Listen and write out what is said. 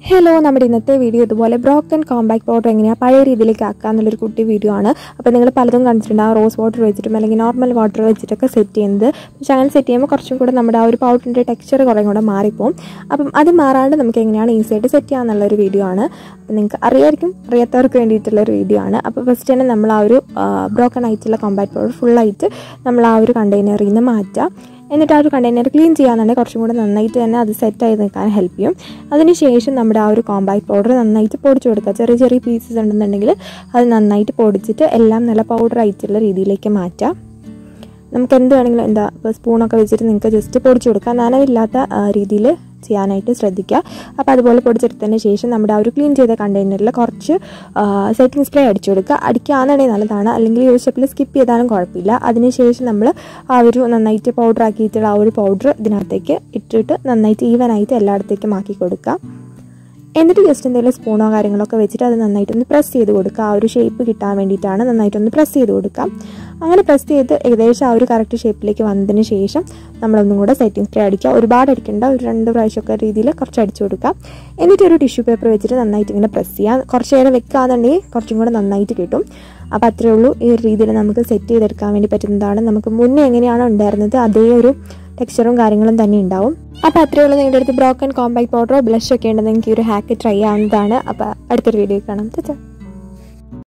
hello നമ്മുടെ ഇന്നത്തെ video ഇതുപോലെ ബ്രോക്കൺ കോമ്പാക്ട് പൗഡർ എങ്ങനെയാണ് പഴയ രീതിയിലേക്ക് ആക്കുക എന്നുള്ളൊരു കുട്ടി വീഡിയോ ആണ് അപ്പോൾ നിങ്ങൾ പലതും കണ്ടിട്ടുണ്ടാവും റോസ് വാട്ടർ വെച്ചിട്ടും അല്ലെങ്കിൽ നോർമൽ വാട്ടർ വെച്ചിട്ടൊക്കെ സെറ്റ് ചെയ്യുന്നത് പക്ഷേ അങ്ങനെ സെറ്റ് ചെയ്യുമ്പോൾ കുറച്ചും കൂടെ നമ്മുടെ ആ ഒരു പൗഡറിൻ്റെ ടെക്സ്ചർ കുറേ കൂടെ മാറിപ്പോവും അപ്പം അത് മാറാണ്ട് നമുക്ക് എങ്ങനെയാണ് ഈസി ആയിട്ട് സെറ്റ് ചെയ്യാമെന്നുള്ളൊരു വീഡിയോ ആണ് അപ്പം നിങ്ങൾക്ക് അറിയായിരിക്കും അറിയാത്തവർക്ക് വേണ്ടിയിട്ടുള്ള ഒരു വീഡിയോ ആണ് അപ്പോൾ ഫസ്റ്റ് തന്നെ നമ്മൾ ആ ഒരു ബ്രോക്കൺ ആയിട്ടുള്ള കോമ്പാക്ട് പൗഡർ ഫുള്ളായിട്ട് നമ്മൾ ആ ഒരു കണ്ടെയ്നറിൽ നിന്ന് മാറ്റുക എന്നിട്ട് ആ ഒരു കണ്ടെയ്നർ ക്ലീൻ ചെയ്യാന്നുണ്ടെങ്കിൽ കുറച്ചും കൂടെ നന്നായിട്ട് തന്നെ അത് സെറ്റ് ആയി നിൽക്കാൻ ഹെൽപ്പ് ചെയ്യും അതിനുശേഷം നമ്മുടെ ആ ഒരു കോമ്പാക്ട് പൗഡർ നന്നായിട്ട് പൊടിച്ചു കൊടുക്കുക ചെറിയ ചെറിയ പീസസ് ഉണ്ടെന്നുണ്ടെങ്കിൽ അത് നന്നായിട്ട് പൊടിച്ചിട്ട് എല്ലാം നല്ല പൗഡർ ആയിട്ടുള്ള രീതിയിലേക്ക് മാറ്റാം നമുക്ക് എന്ത് വേണമെങ്കിലും എന്താ ഇപ്പോൾ സ്പൂണൊക്കെ വെച്ചിട്ട് നിങ്ങൾക്ക് ജസ്റ്റ് പൊടിച്ചു കൊടുക്കാം നനവില്ലാത്ത രീതിയിൽ ചെയ്യാനായിട്ട് ശ്രദ്ധിക്കുക അപ്പോൾ അതുപോലെ പൊടിച്ചെടുത്തതിന് ശേഷം നമ്മുടെ ആ ഒരു ക്ലീൻ ചെയ്ത കണ്ടെയ്നറിൽ കുറച്ച് സെറ്റിംഗ് സ്പ്രേ അടിച്ചു കൊടുക്കുക അടിക്കുകയാണെന്നുണ്ടെങ്കിൽ നല്ലതാണ് അല്ലെങ്കിൽ യൂസ് സ്റ്റെപ്പിൽ സ്കിപ്പ് ചെയ്താലും കുഴപ്പമില്ല അതിനുശേഷം നമ്മൾ ആ ഒരു നന്നായിട്ട് പൗഡർ ആക്കിയിട്ടുള്ള ആ ഒരു പൗഡർ ഇതിനകത്തേക്ക് ഇട്ടിട്ട് നന്നായിട്ട് ഈവനായിട്ട് എല്ലായിടത്തേക്കും ആക്കി കൊടുക്കുക എന്നിട്ട് ജസ്റ്റ് എന്തെങ്കിലും സ്പൂണോ കാര്യങ്ങളൊക്കെ വെച്ചിട്ട് അത് നന്നായിട്ടൊന്ന് പ്രസ് ചെയ്ത് കൊടുക്കുക ആ ഒരു ഷേപ്പ് കിട്ടാൻ വേണ്ടിയിട്ടാണ് നന്നായിട്ടൊന്ന് പ്രസ് ചെയ്ത് കൊടുക്കാം അങ്ങനെ പ്രസ് ചെയ്ത് ഏകദേശം ആ ഒരു കറക്റ്റ് ഷേപ്പിലേക്ക് വന്നതിന് ശേഷം നമ്മളൊന്നും കൂടെ സെറ്റിംഗ് സ്പ്രേ അടിക്കുക ഒരുപാട് അടിക്കേണ്ട ഒരു രണ്ട് പ്രാവശ്യമൊക്കെ രീതിയിൽ കുറച്ച് അടിച്ചു കൊടുക്കുക എന്നിട്ട് ഒരു ടിഷ്യൂ പേപ്പർ വെച്ചിട്ട് നന്നായിട്ട് ഇങ്ങനെ പ്രസ് ചെയ്യാം കുറച്ച് നേരം വെക്കുകയാണെന്നുണ്ടെങ്കിൽ കുറച്ചും കൂടെ നന്നായിട്ട് കിട്ടും അപ്പോൾ അത്രയേ ഉള്ളൂ ഈ ഒരു രീതിയിൽ നമുക്ക് സെറ്റ് ചെയ്തെടുക്കാൻ വേണ്ടി പറ്റുന്നതാണ് നമുക്ക് മുന്നേ എങ്ങനെയാണോ ഉണ്ടായിരുന്നത് അതേ ഒരു ടെക്സ്ചറും കാര്യങ്ങളും തന്നെ ഉണ്ടാവും അപ്പോൾ അത്രയേ ഉള്ളൂ നിങ്ങളുടെ അടുത്ത് ബ്രോക്കൺ കോമ്പാക്ട് പൗഡറോ ബ്ലഷ് ഒക്കെ ഉണ്ടെങ്കിൽ നിങ്ങൾക്ക് ഈ ഒരു ഹാക്ക് ട്രൈ ആവുന്നതാണ് അപ്പോൾ അടുത്തൊരു വീഡിയോ കാണാം ചേച്ചാ